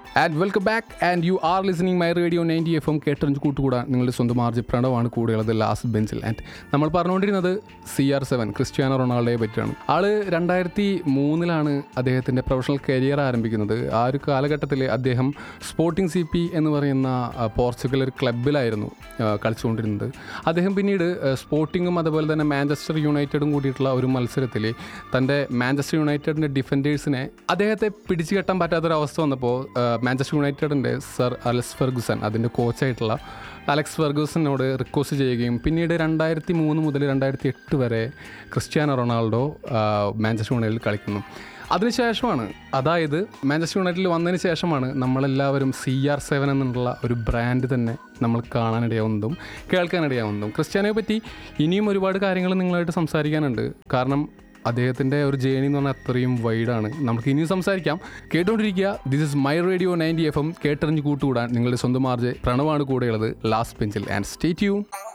and welcome back and you are listening my radio ninety F M കേട്ടറിഞ്ഞ് കൂട്ടുകൂടാൻ നിങ്ങളുടെ സ്വന്തം ആർജി പ്രണവാണ് കൂടെയുള്ളത് ലാസ്റ്റ് ബെഞ്ചിൽ ആൻഡ് നമ്മൾ പറഞ്ഞുകൊണ്ടിരുന്നത് സി ആർ സെവൻ ക്രിസ്ത്യാനോ റൊണാൾഡോയെ പറ്റിയാണ് ആള് രണ്ടായിരത്തി മൂന്നിലാണ് അദ്ദേഹത്തിൻ്റെ പ്രൊഫഷണൽ കരിയർ ആരംഭിക്കുന്നത് ആ ഒരു കാലഘട്ടത്തിൽ അദ്ദേഹം സ്പോർട്ടിംഗ് സി പി എന്ന് പറയുന്ന ആ, പോർച്ചുഗൽ ഒരു ക്ലബിലായിരുന്നു ആ, കളിച്ചുകൊണ്ടിരുന്നത് അദ്ദേഹം പിന്നീട് ആ, സ്പോർട്ടിങ്ങും അതുപോലെ തന്നെ മാഞ്ചസ്റ്റർ യുണൈറ്റഡും കൂടിയിട്ടുള്ള ഒരു മത്സരത്തിൽ തൻ്റെ മാഞ്ചസ്റ്റർ യുണൈറ്റഡിൻ്റെ ഡിഫൻഡേഴ്സിനെ അദ്ദേഹത്തെ പിടിച്ചു കെട്ടാൻ പറ്റാത്തൊരവസ്ഥ വന്നപ്പോൾ ആ, മാഞ്ചസ്റ്റർ യുണൈറ്റഡിൻ്റെ സർ അലക്സ് ഫെർഗുസൺ അതിൻ്റെ കോച്ചായിട്ടുള്ള അലക്സ് ഫെർഗൂസനോട് റിക്വസ്റ്റ് ചെയ്യുകയും പിന്നീട് രണ്ടായിരത്തി മൂന്ന് മുതൽ രണ്ടായിരത്തി എട്ട് വരെ ക്രിസ്ത്യാനോ റൊണാൾഡോ ആ, മാഞ്ചസ്റ്റർ യുണൈറ്റഡിൽ കളിക്കുന്നു അതിനുശേഷമാണ് അതായത് മാഞ്ചസ്റ്റർ യുണൈറ്റഡിൽ വന്നതിന് ശേഷമാണ് നമ്മളെല്ലാവരും സി ആർ സെവൻ എന്നുള്ള ഒരു ബ്രാൻഡ് തന്നെ നമ്മൾ കാണാനിടയാവുന്നതും കേൾക്കാനിടയാവുന്നതും ക്രിസ്ത്യാനോയെ പറ്റി ഇനിയും ഒരുപാട് കാര്യങ്ങൾ നിങ്ങളായിട്ട് സംസാരിക്കാനുണ്ട് കാരണം അദ്ദേഹത്തിൻ്റെ ഒരു ജേണി എന്ന് പറഞ്ഞാൽ അത്രയും വൈഡാണ് നമുക്ക് ഇനിയും സംസാരിക്കാം കേട്ടുകൊണ്ടിരിക്കുക this is my radio ninety F M കേട്ടറിഞ്ഞ് കൂട്ടുകൂടാൻ നിങ്ങളുടെ സ്വന്തം ആർജെ പ്രണവാണ് കൂടെയുള്ളത് ലാസ്റ്റ് ബെഞ്ചിൽ ആൻഡ് സ്റ്റേ ട്യൂൺ